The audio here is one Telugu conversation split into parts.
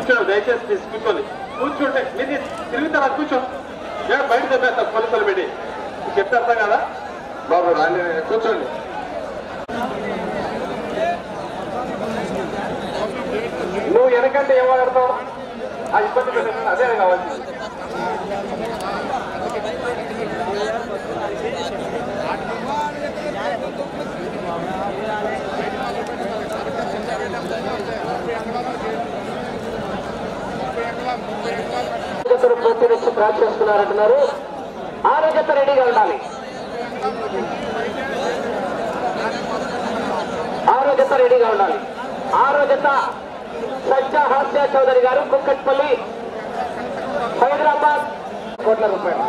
కూర్చోండి దయచేసి ప్లీజ్ కూర్చోండి కూర్చుంటే మీరు తిరుగుతారా కూర్చో ఏ బయట తెప్పేస్తారు పోలీసులు పెట్టి చెప్తే అర్థం కదా బాబు రాండి కూర్చోండి నువ్వు వెనకంటే ఏం వాడతావు ఆ ఇబ్బంది పెట్టండి అదే కావాలి జతను పూర్తి నుంచి క్రాస్ చేస్తున్నారంటున్నారు ఆరో జత రెడీగా ఉండాలి ఆరో జత రెడీగా ఉండాలి ఆరో జత సజ్జా హాస్య చౌదరి గారు కుక్కట్పల్లి హైదరాబాద్ కోట్ల రూపాయలు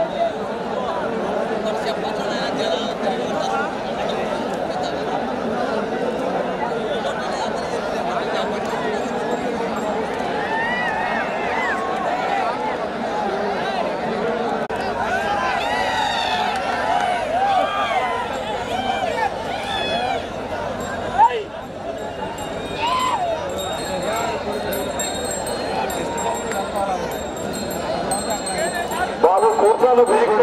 బాబు కూర్చోలు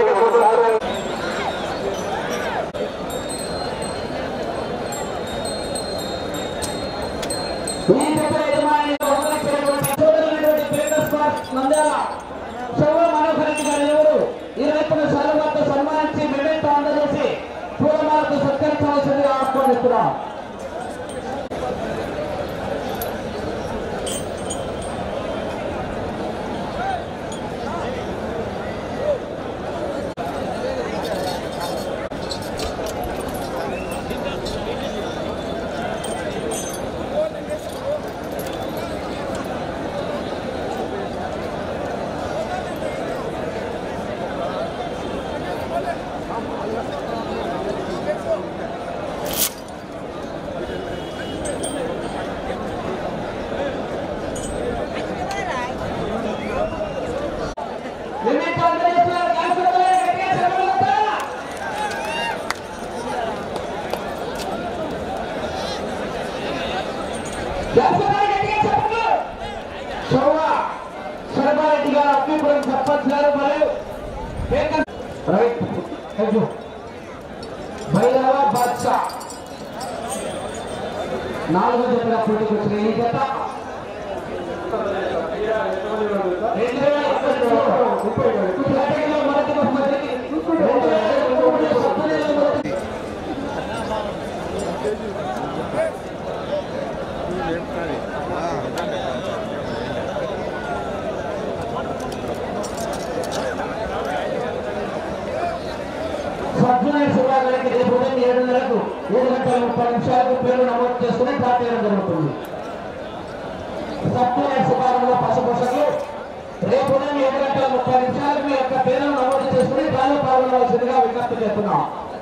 ఈ రైతును సర్వత సన్మానించి మెడెంట్ అందజేసి పూలమాలకు సత్కరించవలసిందిగా ఆహ్వానిస్తున్నాం మెడెంట్ అందజేస్తున్నారు కాసుకొత్తలే గట్టిగా చెప్పగలుగుతా శోభా శర్మారెడ్డి గారు అగ్నిపురం సర్పంచ్ గారు మరియు వేకన్ right thank you Bhairava Badshah నాలుగో జతగా పోటీకి వచ్చిన ఈ జత రెండు వేల ఇరవై రెండు కేటగిరీలో మొదటి బహుమతికి రెండు వేల ఇరవై మూడు సభ్యులలో మొదటి సభ్యులైన శివాలయానికి రేపు ఉదయం ఏడున్నరకు ఏడు గంటల ముప్పై నిమిషాలకు పేరు నమోదు చేసుకుని ప్రార్థన జరుగుతుంది సభ్యులైన శివాలయంలో పశుపోషకులు రేపు ఉదయం ఏడు గంటల ముప్పై నిమిషాలకు మీ యొక్క పేరును నమోదు చేసుకుని దానిలో పాల్గొనవలసిందిగా విజ్ఞప్తి చేస్తున్నాం